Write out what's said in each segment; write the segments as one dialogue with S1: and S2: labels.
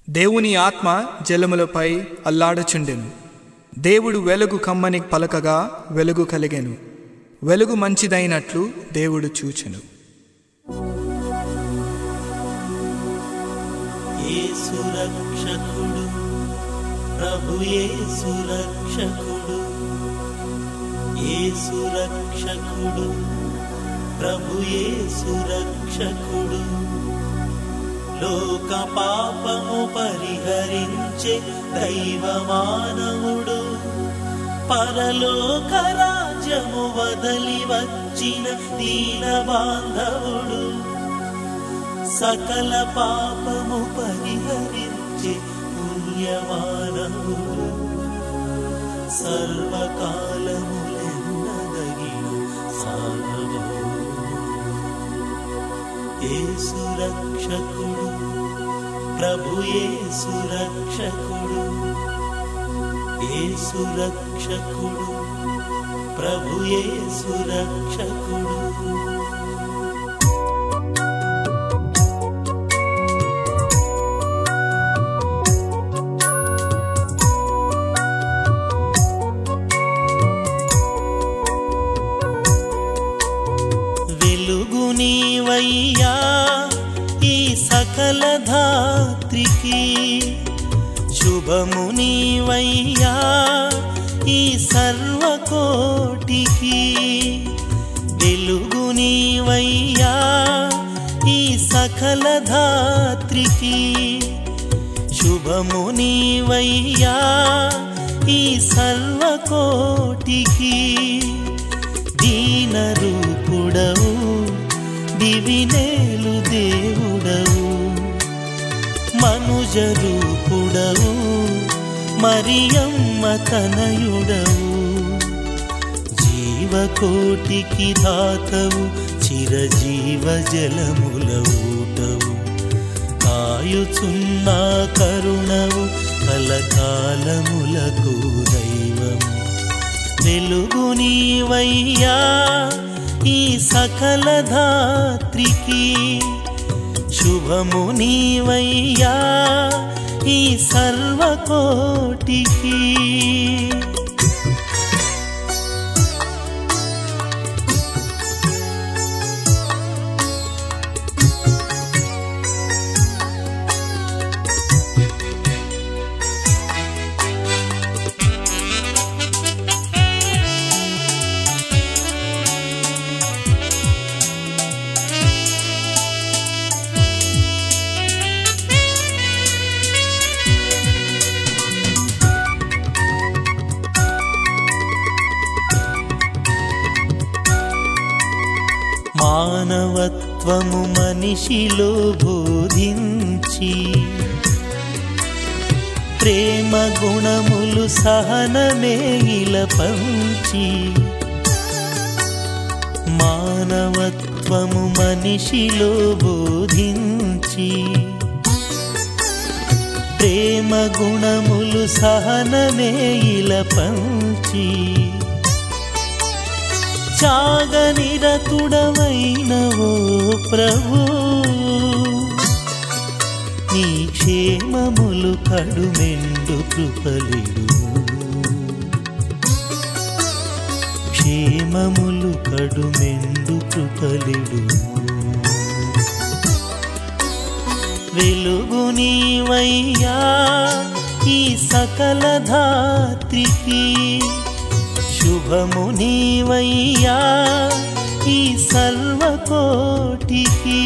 S1: దేవుని ఆత్మ జలములపై అల్లాడుచుండెను దేవుడు వెలుగు కమ్మని పలకగా వెలుగు కలిగెను వెలుగు మంచిదైనట్లు దేవుడు చూచెను
S2: యేసు రక్షకుడు ప్రభు యేసు రక్షకుడు యేసు రక్షకుడు ప్రభు యేసు రక్షకుడు లోక పాపము పరిహరించే దైవ మానవుడు పరలోక రాజ్యము వదలి వచ్చిన దీన బాంధవుడు సకల పాపము పరిహరించే పుణ్యమానవుడు సర్వకాలములెన్నదగిన సాగవు యేసు రక్షకుడు ప్రభు యేసు రక్షకుడు యేసు రక్షకుడు ప్రభు యేసు రక్షకుడు వెలుగు నీవయ్యా ఈ సకల ధాత్రికి శుభము నీవయ్యా ఈ సర్వకోటికి వెలుగు నీవయ్యా ఈ సకల ధాత్రికి శుభము నీవయ్యా ఈ సర్వకోటికి దీన రూపుడవు దివినేలు దేవుడవు మనుజ రూపుడవు మరియమ్మ తనయుడవు జీవకోటికి దాతవు చిరజీవ జలముల ఊటవు కాయుచున్న కరుణవు కలకాలములకు దైవము వెలుగు నీవయ్యా ఈ సకల ధాత్రికి శుభము నీవయ్యా ఈ సర్వకోటికి మానవత్వము మనిషిలో బోధించి ప్రేమ గుణములు సహనమేల పంచి మానవత్వము మనిషిలో బోధించి ప్రేమ గుణములు సహనమేల పంచి త్యాగనిరతుడమైన ఓ ప్రభు నీ క్షేమములు కడుమెండు కృపలిడు క్షేమములు కడుమెండు కృపలిడు వెలుగు నీవయ్యా ఈ సకల ధాత్రికి శుభము నీవయ్యా ఈ సర్వకోటికి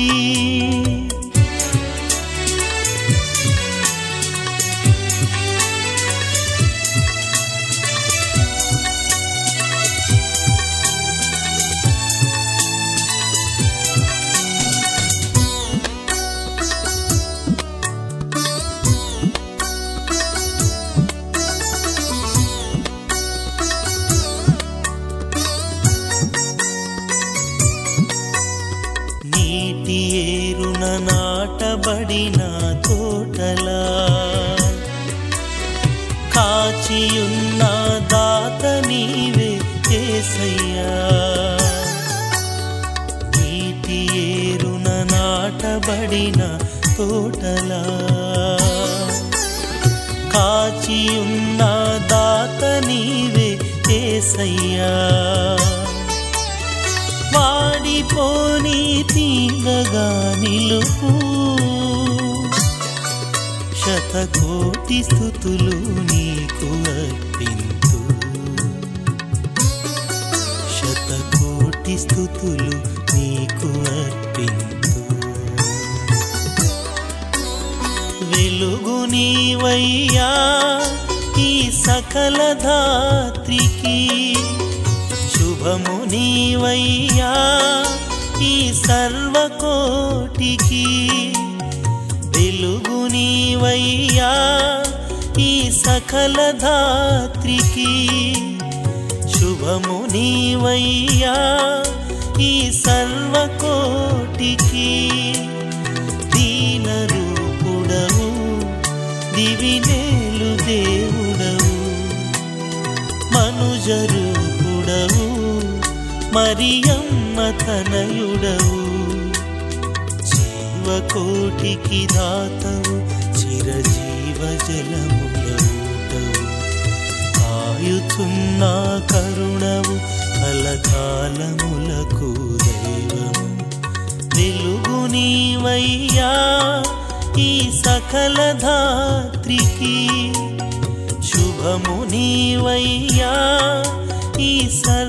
S2: నీటి ఏరున నాటబడిన తోటలా కాచియున్న దాత నీవే కేసయ్యా నీటి ఏరున నాటబడిన తోటలా కాచియున్న దాత నీవే ఏసయ్యా వాడిపోని తీగగా నిలుపు శతకోటి స్థుతులు నీకు అర్పింతు శతకోటి స్థుతులు నీకు అర్పింతు వెలుగు నీవయ్యా ఈ సకల ధాత్రికి శుభము నీవయ్యా ఈ సర్వకోటికి వెలుగు నీవయ్యా ఈ సకల ధాత్రికి శుభము నీవయ్యా ఈ సర్వకోటికి దీన రూపుడవు దివినేలు దేవుడవు మనుజ రూపుడవు మరియమ్మ తనయుడవు జీవకోటికి దాతవు చిరజీవ జలములవుటవు కాయుచున్న కరుణవు కలకాలములకు దైవము వెలుగు నీవయ్యా ఈ సకల ధాత్రికి శుభము నీవయ్యా ఈ సర్వ